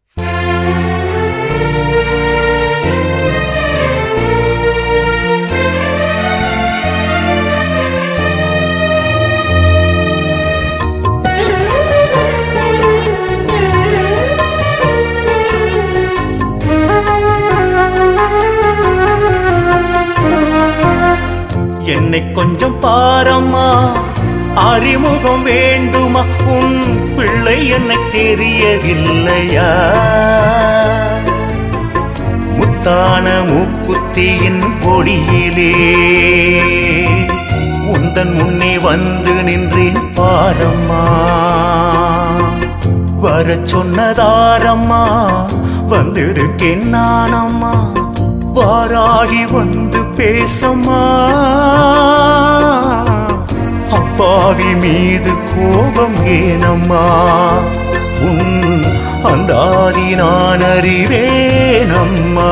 என்னை கொஞ்சம் பாரம்மா அறிமுகம் வேண்டுமா உன் பிள்ளை என்னை தெரியவில்லையா முத்தான மூக்குத்தியின் பொடியிலே உந்தன் முன்னே வந்து நின்றேன் பாரம்மா வரச் சொன்னதாரம்மா வந்திருக்கேன் நானம்மா வாராகி வந்து பேசம்மா அப்பாவி மீது கோபம் ஏனம்மா உன் அந்தாதி நான் அறிவேனம்மா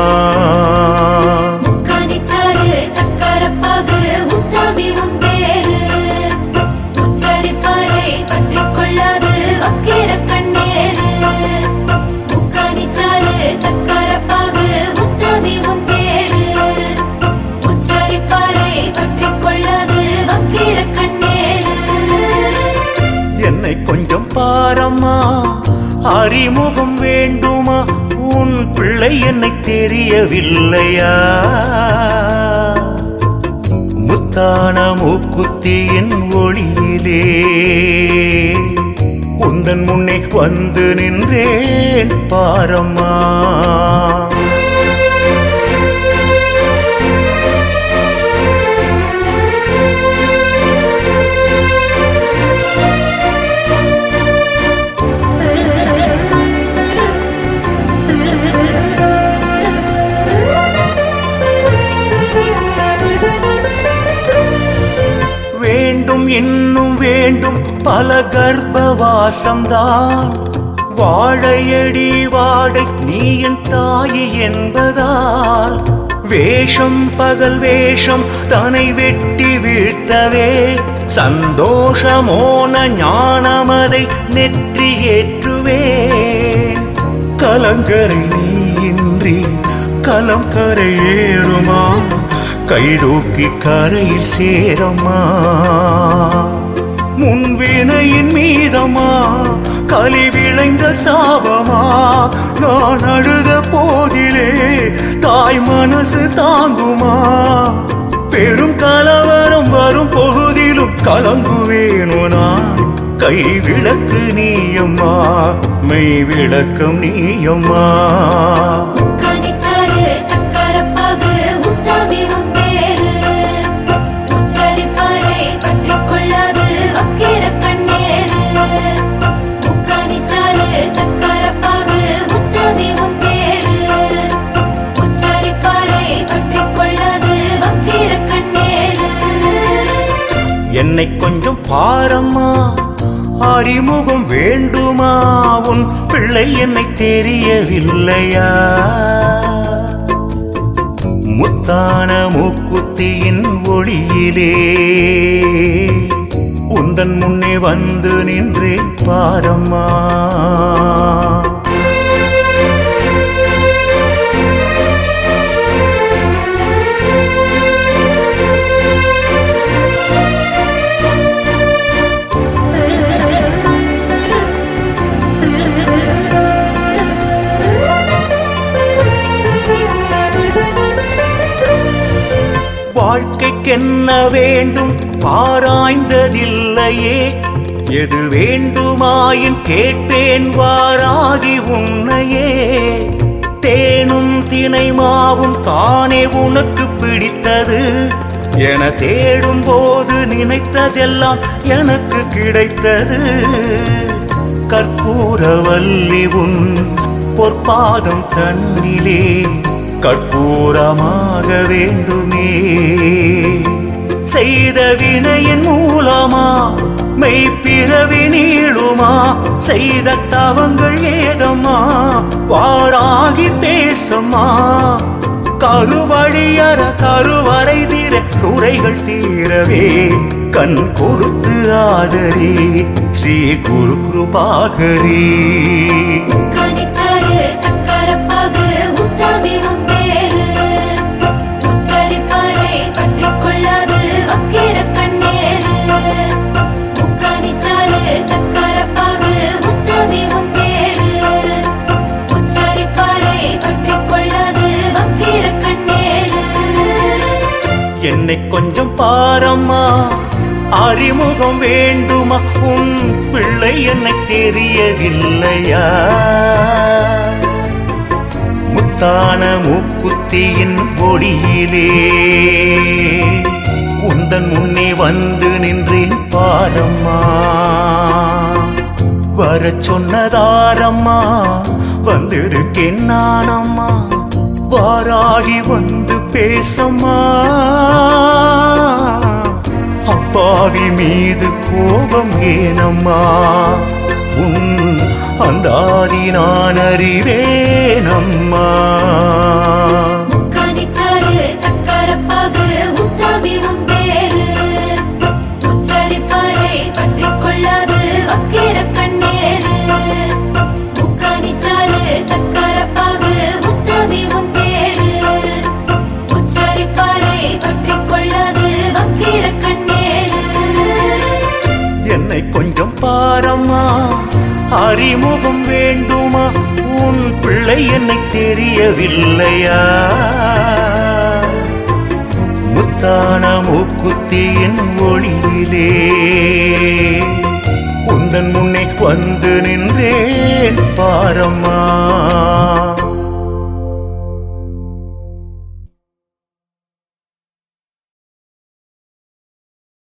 கனிச்சாறு சக்கரப்பாகு முத்தாமி உன் பேரு உச்சரிப்பாரை பற்றிக் கொள்ளாது வக்கீர கண்ணேரு முக்கனிச்சாறு சக்கரப்பாகு முத்தாமி உன் பேரு உச்சரிப்பாரை பற்றிக் கொள்ளாது வக்கீர கண்ணேரு என்னை கொஞ்சம் பாரம்மா அறிமுகம் வேண்டுமா உன் பிள்ளை என்னை தெரியவில்லையா முத்தான மூக்குத்தியின் ஒளியிலே உந்தன் முன்னே வந்து நின்றேன் பாரம்மா வேண்டும் இன்னும் வேண்டும் பல கர்ப்பவாசம்தான் வாழையடி வாடை நீ என் தாயி என்பதால் வேஷம் பகல் வேஷம் தனை வெட்டி வீழ்த்தவே சந்தோஷமோன ஞானமதை நெற்றி ஏற்றுவேன் கலங்கரை நீ இன்றி கலம் கரையேறுமா கைதூக்கி கரையில் சேரம்மா முன்வினையின் மீதமா கலி விளைந்த சாபமா நான் அழுத போதிலே தாய் மனசு தாங்குமா பெரும் கலவரம் வரும் பொழுதிலும் கலங்குவேனோ நான் கை விளக்கு நீயம்மா மெய் விளக்கம் நீயம்மா கனிச்சாறு சக்கரப்பாகு முத்தாமி உன் பேரு உச்சரிப்பாரை பற்றிக் கொள்ளாது வக்கீர கண்ணேரு முக்கனிச்சாறு சக்கரப்பாகு முத்தாமி உன் பேரு உச்சரிப்பாரை பற்றிக் கொள்ளாது வக்கீர கண்ணேரு என்னை கொஞ்சம் பாரம்மா அறிமுகம் வேண்டுமா உன் பிள்ளை என்னை தெரியவில்லையா முத்தான மூக்குத்தியின் ஒளியிலே உந்தன் முன்னே வந்து நின்றேன் பாரம்மா வாழ்க்கைக்கென்ன வேண்டும் ஆராய்ந்ததில்லையே எது வேண்டுமாயின் கேட்பேன் வாராகி உன்னையே தேனும் தினை மாவும் தானே உனக்கு பிடித்தது என தேடும் போது நினைத்ததெல்லாம் எனக்கு கிடைத்தது கற்பூரவல்லி உன் பொற்பாதம் கண்ணிலே கற்பூரமாக வேண்டுமே செய்த வினையின் மூலமா மெய்ப்பிறவி நீளுமா செய்த தவங்கள் ஏதம்மா வாராகி பேசம்மா கருவழியற கருவறை தீர குறைகள் தீரவே கண் கொடுத்து ஆதரி ஸ்ரீ குரு கிருபாகரி கனிச்சாறு என்னை கொஞ்சம் பாரம்மா அறிமுகம் வேண்டுமா உன் பிள்ளை என்னை தெரியவில்லையா முத்தான மூக்குத்தியின் ஒளியிலே உந்தன் முன்னே வந்து நின்றேன் பாரம்மா வரச் சொன்னதாரம்மா வந்திருக்கேன் நானம்மா வாராகி வந்து பேசம்மா அப்பாவி மீது கோபம் ஏனம்மா உன் அந்தாதி நான் அறிவேனம்மா முக்காணிச்சாறு சக்கரப்பாகு உத்தாமி உன் பேரு உச்சரிப்பாரை பற்றிக் கொள்ளாது வக்கிர கண்ணேரு முக்காணிச்சாறு சக்கரப்பாகு உத்தாமி உன் பேரு உச்சரிப்பாரை பற்றிக் கொள்ளாது வக்கிர கண்ணேரு என்னை கொஞ்சம் பாரம்மா அறிமுகம் வேண்டுமா உன் பிள்ளை என்னை தெரியவில்லையா முத்தான மூக்குத்தியின் ஒளியிலே உந்தன் முன்னே வந்து நின்றேன் பாரம்மா